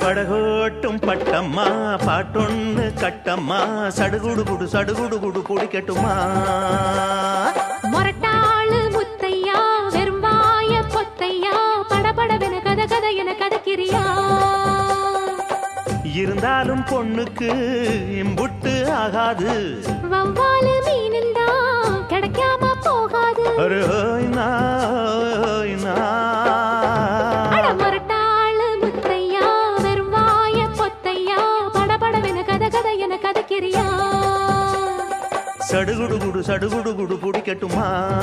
படகோட்டும் பட்டம்மா பாட்டொன்னு கட்டம்மா சடுகுடு குடு சடுகுடு குடு பிடிக்கட்டுமா மொரட்டாளு முத்தையா வெறும்பாய பொத்தையா படபடவென கத கத என கதக்கிறியா இருந்தாலும் பொண்ணுக்கு இம்புட்டு ஆகாது வவ்வாலு மீனும் தான் கிடைக்காம போகாது ஒரு ஓய்னா, ஓய்னா. அட மொரட்டாளு முத்தையா வெறும்பாய பொத்தையா படபடவென கத கத என கதக்கிறியா சடுகுடு குடு சடுகுடு குடு பிடிக்கட்டுமா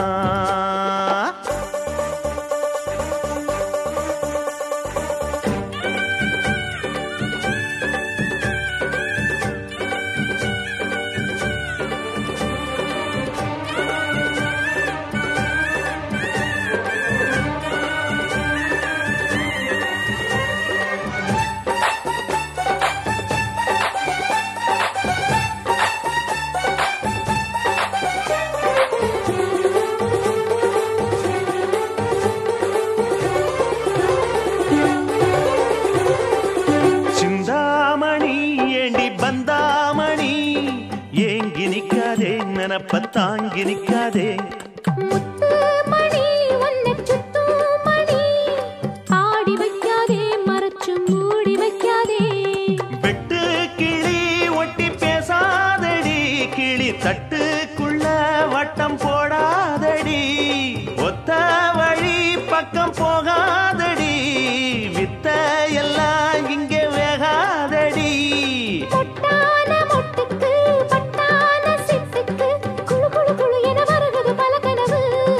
சிந்தாமணி ஏண்டி பந்தாமணி ஏங்கி நிக்காதே நினப்ப தாங்கி நிக்காதே முத்து மணி உன்னை சுத்தும் மணி ஆடி வைக்காதே மறைச்சு மூடி வைக்காதே வெட்டு கிளி ஒட்டி பேசாதடி கிளி தட்டுக்குள்ள வட்டம் போடாதடி ஒத்த வழி பக்கம் போகாதடி வித்த எல்லாம் இங்கே வேகாதடி பொட்டான மொட்டுக்கு பட்டான சிட்டுக்கு குளு குளு குளு என வருகுது பல கனவு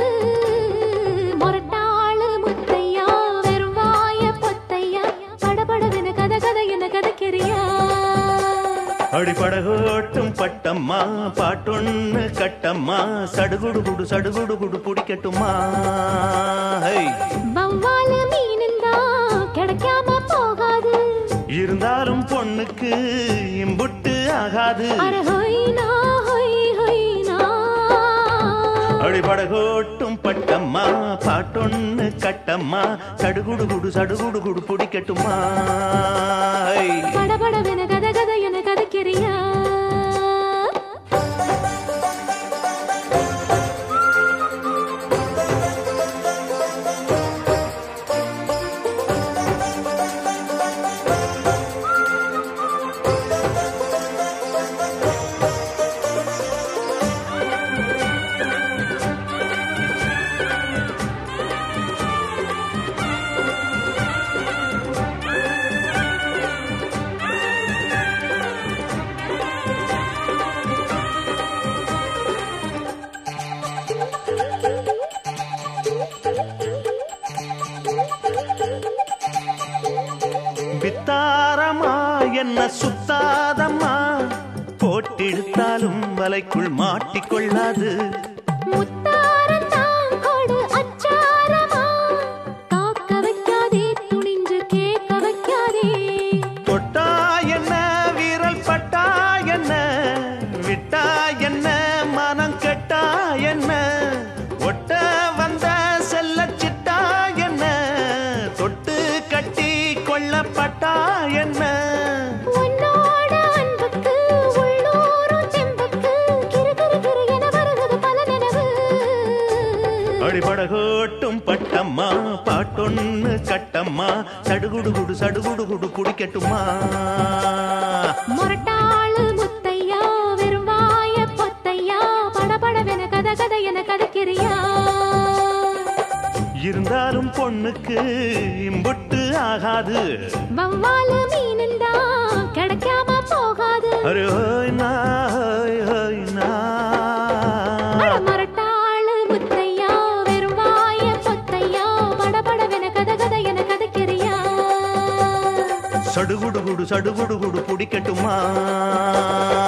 மொரட்டாளு முத்தையா வெறும் வாய பொத்தையா படபடவென கத கத என கதக்கிறியா அடிப்படகோட்டும் பட்டம்மா பாட்டொன்னு கட்டம்மா சடுகுடு குடு சடுகுடு குடு பிடிக்கட்டுமா ஹை. வவ்வாலு மீனும் தான் கிடைக்காம போகாது இருந்தாலும் பொண்ணுக்கு இம்புட்டு ஆகாது அர ஹொய்னா ஹொய் ஹொய்னா அடிபடகோட்டும் பட்டம்மா பாட்டொன்னு கட்டம்மா சடுகுடு குடு சடுகுடு குடு பிடிக்கட்டுமா ஹை. படபடவென கத கத என கதக்கிறியா பித்தாரமா என்ன சுத்தாதம்மா போட்டிடுத்தாலும் வலைக்குள் மாட்டிக்கொள்ளாது முத்தாரம் தான் கொடு அச்சாரமா காக்க வைக்காதே துணிஞ்சு கேட்க வைக்காதே தொட்டா என்ன வீரல் பட்டா என்ன விட்டா என்ன மனம் கெட்டா என்ன ஒட்ட வந்த செல்ல சிட்டா என்ன தொட்டு கட்டி கொள்ளப்பட்டா என்ன உன்னோட அன்புக்கு உள்ளூரும் செம்புக்கு கிறு கிறு கிறு என வருகுது பல நினைவு அடிபடகோட்டும் பட்டம்மா பாட்டொன்னு கட்டம்மா சடுகுடு குடு சடுகுடு குடு பிடிக்கட்டுமா மொரட்டாளு முத்தையா வெறும் வாய பொத்தையா படபடவென கத கத என கதக்கிறியா இருந்தாலும் பொண்ணுக்கு இம்புட்டு ஆகாது வவ்வாலு மீனும் தான் கிடைக்காம போகாது அரே ஹோய் நா, ஹோய் ஹோய் நா. அட மொரட்டாளு முத்தையா வெறும் வாய பொத்தையா படபடவென கத கத என கதக்கிறியா சடுகுடு குடு சடுகுடு குடு பிடிக்கட்டுமா